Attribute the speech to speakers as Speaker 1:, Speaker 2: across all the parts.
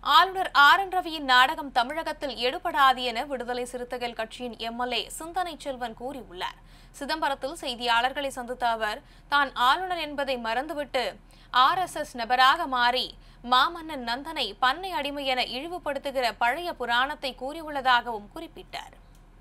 Speaker 1: ஆளுநர் R N ரவியின் நாடகம் தமிழகத்தில் எடுபடாது என விடுதலை சிறுத்தைகள் கட்சியின் எம்எல்ஏ சிந்தனை செல்வன் கூறியுள்ளார் சிதம்பரத்தில் செய்தியாளர்களை சந்தித்த அவர் தான் ஆளுநர் என்பதை மறந்துவிட்டு ஆர்எஸ்எஸ் நபராக மாறி மாமன்னன் நந்தனை பண்ணை அடிமை என இழிவுபடுத்துகிற பழைய புராணத்தை கூறியுள்ளதாகவும் குறிப்பிட்டார்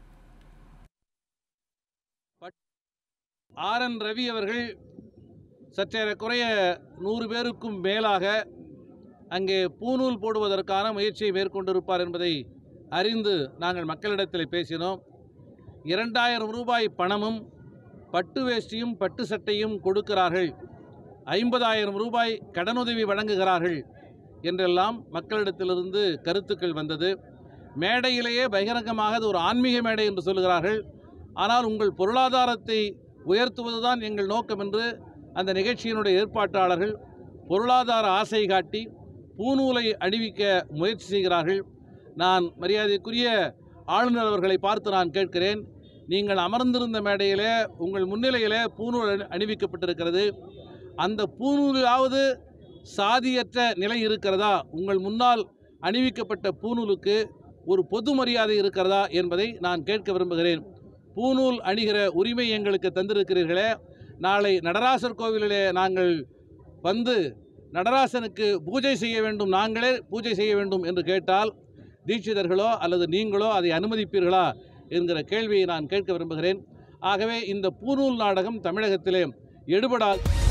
Speaker 2: ஆர் என் ரவி அவர்கள் சற்றேறக்குறைய நூறு பேருக்கும் மேலாக அங்கே பூநூல் போடுவதற்கான முயற்சியை மேற்கொண்டிருப்பார் என்பதை அறிந்து நாங்கள் மக்களிடத்தில் பேசினோம் இரண்டாயிரம் ரூபாய் பணமும் பட்டு வேஷ்டியும் பட்டு சட்டையும் கொடுக்கிறார்கள் ஐம்பதாயிரம் ரூபாய் கடனுதவி வழங்குகிறார்கள் என்றெல்லாம் மக்களிடத்திலிருந்து கருத்துக்கள் வந்தது மேடையிலேயே பகிரங்கமாக அது ஒரு ஆன்மீக மேடை என்று சொல்கிறார்கள் ஆனால் உங்கள் பொருளாதாரத்தை உயர்த்துவதுதான் எங்கள் நோக்கம் என்று அந்த நிகழ்ச்சியினுடைய ஏற்பாட்டாளர்கள் பொருளாதார ஆசை காட்டி பூநூலை அணிவிக்க முயற்சி செய்கிறார்கள் நான் மரியாதைக்குரிய ஆளுநர் அவர்களை பார்த்து நான் கேட்கிறேன் நீங்கள் அமர்ந்திருந்த மேடையிலே உங்கள் முன்னிலையிலே பூநூல் அணி- அணிவிக்கப்பட்டிருக்கிறது அந்த பூநூலாவது சாதியற்ற நிலை இருக்கிறதா உங்கள் முன்னால் அணிவிக்கப்பட்ட பூநூலுக்கு ஒரு பொது மரியாதை இருக்கிறதா என்பதை நான் கேட்க விரும்புகிறேன் பூநூல் அணிகிற உரிமை எங்களுக்கு தந்திருக்கிறீர்களே நாளை நடராசர் கோவிலிலே நாங்கள் வந்து நடராசனுக்கு பூஜை செய்ய வேண்டும் நாங்களே பூஜை செய்ய வேண்டும் என்று கேட்டால் தீட்சிதர்களோ அல்லது நீங்களோ அதை அனுமதிப்பீர்களா என்கிற கேள்வியை நான் கேட்க விரும்புகிறேன் ஆகவே இந்த பூநூல் நாடகம் தமிழகத்திலே எடுபடாது